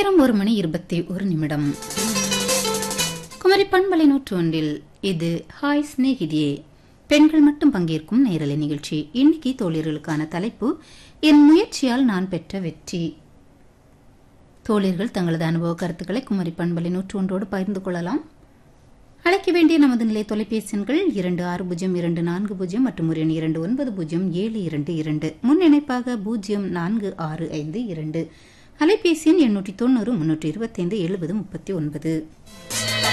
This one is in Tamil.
நேரம் ஒரு மணி இருபத்தி ஒரு நிமிடம் குமரி பண்பலை நூற்று ஒன்றில் இது ஹாய் ஸ்நேகிதியே பெண்கள் மட்டும் பங்கேற்கும் நேரலை நிகழ்ச்சி இன்னைக்கு தோழியர்களுக்கான தலைப்பு என் முயற்சியால் நான் பெற்ற வெற்றி தோழியர்கள் தங்களது அனுபவ கருத்துக்களை குமரி பண்பலை நூற்று ஒன்றோடு பகிர்ந்து கொள்ளலாம் அழைக்க வேண்டிய நமது நிலை தொலைபேசி எண்கள் இரண்டு ஆறு பூஜ்ஜியம் இரண்டு நான்கு பூஜ்ஜியம் மற்றும் ஒரு எண் இரண்டு ஒன்பது பூஜ்ஜியம் ஏழு இரண்டு இரண்டு முன் இணைப்பாக பூஜ்ஜியம் நான்கு ஆறு ஐந்து இரண்டு அலைபேசி எண் எண்ணூற்றி தொண்ணூறு முன்னூற்றி இருபத்தைந்து எழுபது முப்பத்தி ஒன்பது